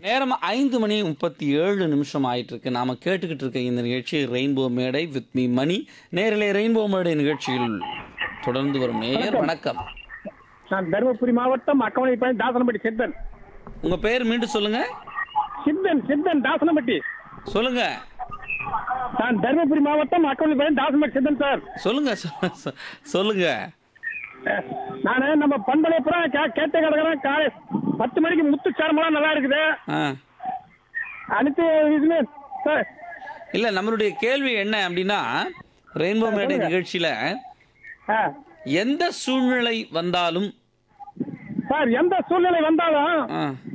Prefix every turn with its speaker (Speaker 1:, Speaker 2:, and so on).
Speaker 1: நேரம் ஐந்து மணி முப்பத்தி ஏழு நிமிஷம் ஆயிட்டு இருக்கு நாம கேட்டுக்கிட்டு இருக்க இந்த நிகழ்ச்சி ரெயின்போ மேடை வித் மீ மணி நேரிலே ரெயின்போ மேடை நிகழ்ச்சியில் தொடர்ந்து வரும் நேயர் வணக்கம்
Speaker 2: நான் தருமபுரி மாவட்டம் அக்கமணி பையன் தாசனப்பட்டி சித்தன்
Speaker 1: உங்க பேர் மீண்டும் சொல்லுங்க
Speaker 2: சித்தன் சித்தன் தாசனப்பட்டி
Speaker 1: சொல்லுங்க
Speaker 2: நான் தருமபுரி மாவட்டம் அக்கமணி பையன் தாசனப்பட்டி சித்தன் சார்
Speaker 1: சொல்லுங்க சொ- சொ- சொல்லுங்க
Speaker 2: நான் நம்ம பண்பலை புறா கேட்ட கிடக்குறேன் காலை பத்து மணிக்கு முத்து சாரமெல்லாம் நல்லா இருக்குது
Speaker 1: ஆ
Speaker 2: அனைத்து இதுமே சார்
Speaker 1: இல்ல நம்மளுடைய கேள்வி என்ன அப்படின்னா ரெயின்போ மேடை நிகழ்ச்சியில
Speaker 2: ஆ.
Speaker 1: எந்த சூழ்நிலை வந்தாலும்
Speaker 2: சார் எந்த சூழ்நிலை வந்தாலும்
Speaker 1: ஆ